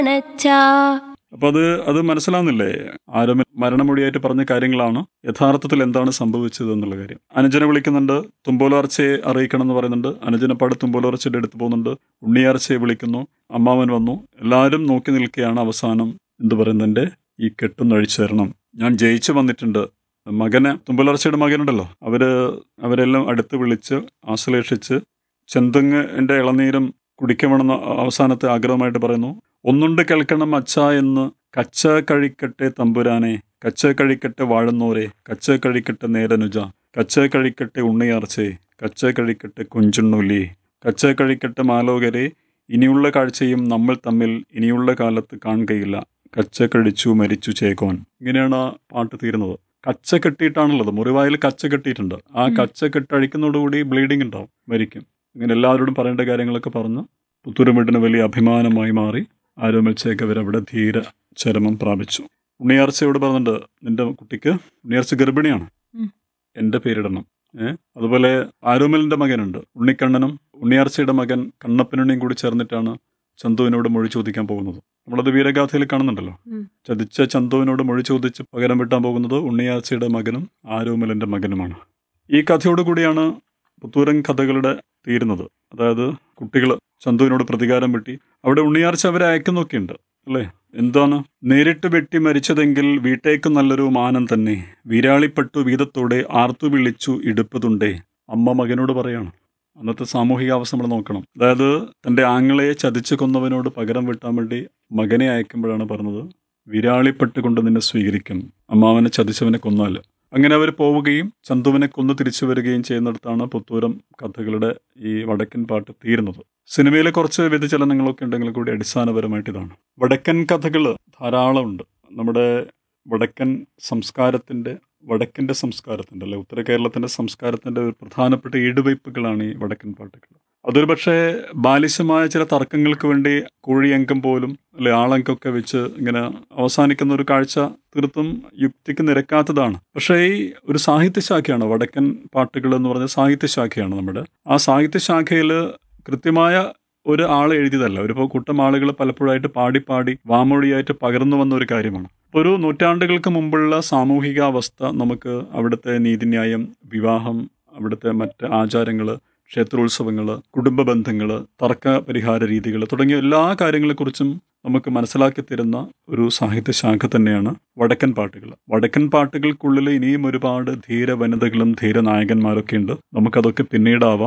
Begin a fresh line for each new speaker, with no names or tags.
അണച്ചാ
അപ്പൊ അത് അത് മനസ്സിലാവുന്നില്ലേ ആരും മരണമൊഴിയായിട്ട് പറഞ്ഞ കാര്യങ്ങളാണ് യഥാർത്ഥത്തിൽ എന്താണ് സംഭവിച്ചത് എന്നുള്ള കാര്യം അനുജനെ വിളിക്കുന്നുണ്ട് തുമ്പോലാർച്ചയെ അറിയിക്കണം എന്ന് പറയുന്നുണ്ട് അനുജനപ്പാട് തുമ്പോലാർച്ചയുടെ അടുത്ത് പോകുന്നുണ്ട് ഉണ്ണിയാർച്ചയെ വിളിക്കുന്നു അമ്മാവൻ വന്നു എല്ലാവരും നോക്കി നിൽക്കുകയാണ് അവസാനം എന്ത് പറയുന്നതിന്റെ ഈ കെട്ടൊന്ന് അഴിച്ചു തരണം ഞാൻ ജയിച്ചു വന്നിട്ടുണ്ട് മകന് തുമ്പലർച്ചയുടെ മകനുണ്ടല്ലോ അവര് അവരെല്ലാം അടുത്ത് വിളിച്ച് ആശ്ലേഷിച്ച് ചെന്തെങ്ങിന്റെ ഇളനീരും കുടിക്കണമെന്ന് അവസാനത്തെ ആഗ്രഹമായിട്ട് പറയുന്നു ഒന്നുണ്ട് കേൾക്കണം അച്ഛ എന്ന് കച്ച കഴിക്കട്ടെ തമ്പുരാനെ കച്ച കഴിക്കട്ടെ വാഴുന്നോരെ കച്ച കഴിക്കട്ടെ നേരനുജ കച്ച കഴിക്കട്ടെ ഉണ്ണിയാർച്ചേ കച്ച കഴിക്കട്ടെ കുഞ്ചുണ്ണുലി കച്ച കഴിക്കട്ടെ മാലോകരെ ഇനിയുള്ള കാഴ്ചയും നമ്മൾ തമ്മിൽ ഇനിയുള്ള കാലത്ത് കാണുകയില്ല കച്ച കഴിച്ചു മരിച്ചു ചേക്കോൻ ഇങ്ങനെയാണ് ആ പാട്ട് തീരുന്നത് കച്ച കെട്ടിയിട്ടാണുള്ളത് മുറിവായിൽ കച്ച കെട്ടിയിട്ടുണ്ട് ആ
ഉം.
കച്ച കെട്ടഴിക്കുന്നതോടുകൂടി ബ്ലീഡിംഗ് ഉണ്ടാവും മരിക്കും ഇങ്ങനെ എല്ലാവരോടും പറയേണ്ട കാര്യങ്ങളൊക്കെ പറഞ്ഞ് പുത്തൂരുമീട്ടിന് വലിയ അഭിമാനമായി മാറി ആരോമൽ ചേക്കവർ അവിടെ ധീര ചരമം പ്രാപിച്ചു ഉണ്ണിയാർച്ചയോട് പറഞ്ഞിട്ടുണ്ട് നിന്റെ കുട്ടിക്ക് ഉണ്ണിയാർച്ച ഗർഭിണിയാണ്
ഉം.
എൻ്റെ പേരിടണം ഏഹ് അതുപോലെ ആരോമലിന്റെ മകനുണ്ട് ഉണ്ണിക്കണ്ണനും ഉണ്ണിയാർച്ചയുടെ മകൻ കണ്ണപ്പനുണ്ണിയും കൂടി ചേർന്നിട്ടാണ് ചന്തുവിനോട് മൊഴി ചോദിക്കാൻ പോകുന്നത് നമ്മളത് വീരഗാഥയിൽ കാണുന്നുണ്ടല്ലോ
ഉം.
ചതിച്ച ചന്തുവിനോട് മൊഴി ചോദിച്ച് പകരം വെട്ടാൻ പോകുന്നത് ഉണ്ണിയാർച്ചയുടെ മകനും ആരോമലിന്റെ മകനുമാണ് ഈ കഥയോട് കൂടിയാണ് പുത്തൂരൻ കഥകളുടെ തീരുന്നത് അതായത് കുട്ടികൾ ചന്തുവിനോട് പ്രതികാരം വെട്ടി അവിടെ ഉണ്ണിയാർച്ച അവരെ അയക്കുന്നൊക്കെയുണ്ട് അല്ലേ എന്താണ് നേരിട്ട് വെട്ടി മരിച്ചതെങ്കിൽ വീട്ടേക്ക് നല്ലൊരു മാനം തന്നെ വീരാളിപ്പെട്ടു വീതത്തോടെ ആർത്തു വിളിച്ചു ഇടുപ്പതുണ്ടേ അമ്മ മകനോട് പറയാണ് അന്നത്തെ സാമൂഹികാവസ്ഥ നമ്മൾ നോക്കണം അതായത് തൻ്റെ ആങ്ങളയെ ചതിച്ചു കൊന്നവനോട് പകരം വെട്ടാൻ വേണ്ടി മകനെ അയക്കുമ്പോഴാണ് പറഞ്ഞത് വിരാളിപ്പെട്ട് കൊണ്ട് നിന്നെ സ്വീകരിക്കും അമ്മാവനെ ചതിച്ചവനെ കൊന്നാൽ അങ്ങനെ അവർ പോവുകയും ചന്തുവിനെ കൊന്നു തിരിച്ചു വരികയും ചെയ്യുന്നിടത്താണ് പുത്തൂരം കഥകളുടെ ഈ വടക്കൻ പാട്ട് തീരുന്നത് സിനിമയിലെ കുറച്ച് വ്യതിചലനങ്ങളൊക്കെ ഉണ്ടെങ്കിൽ കൂടി അടിസ്ഥാനപരമായിട്ട് ഇതാണ് വടക്കൻ കഥകൾ ധാരാളമുണ്ട് നമ്മുടെ വടക്കൻ സംസ്കാരത്തിൻ്റെ വടക്കിൻ്റെ സംസ്കാരത്തിൻ്റെ അല്ലെ ഉത്തര കേരളത്തിൻ്റെ സംസ്കാരത്തിൻ്റെ ഒരു പ്രധാനപ്പെട്ട ഈടുവയ്പ്പുകളാണ് ഈ വടക്കൻ പാട്ടുകൾ അതൊരു പക്ഷേ ബാലിശമായ ചില തർക്കങ്ങൾക്ക് വേണ്ടി കോഴിയങ്കം പോലും അല്ലെ ആളങ്കൊക്കെ വെച്ച് ഇങ്ങനെ അവസാനിക്കുന്ന ഒരു കാഴ്ച തീർത്തും യുക്തിക്ക് നിരക്കാത്തതാണ് പക്ഷേ ഈ ഒരു സാഹിത്യശാഖയാണ് വടക്കൻ പാട്ടുകൾ എന്ന് പറഞ്ഞ സാഹിത്യശാഖയാണ് നമ്മുടെ ആ സാഹിത്യശാഖയിൽ കൃത്യമായ ഒരു ആൾ എഴുതിയതല്ല ഒരു കൂട്ടം ആളുകൾ പലപ്പോഴായിട്ട് പാടി പാടി വാമൊഴിയായിട്ട് പകർന്നു വന്ന ഒരു കാര്യമാണ് ഒരു നൂറ്റാണ്ടുകൾക്ക് മുമ്പുള്ള സാമൂഹികാവസ്ഥ നമുക്ക് അവിടുത്തെ നീതിന്യായം വിവാഹം അവിടുത്തെ മറ്റ് ആചാരങ്ങൾ ക്ഷേത്രോത്സവങ്ങൾ കുടുംബ ബന്ധങ്ങൾ തർക്ക പരിഹാര രീതികൾ തുടങ്ങിയ എല്ലാ കാര്യങ്ങളെക്കുറിച്ചും നമുക്ക് മനസ്സിലാക്കി തരുന്ന ഒരു സാഹിത്യശാഖ തന്നെയാണ് വടക്കൻ പാട്ടുകൾ വടക്കൻ പാട്ടുകൾക്കുള്ളിൽ ഇനിയും ഒരുപാട് ധീര വനിതകളും ധീര നായകന്മാരൊക്കെ ഉണ്ട് നമുക്കതൊക്കെ പിന്നീടാവാം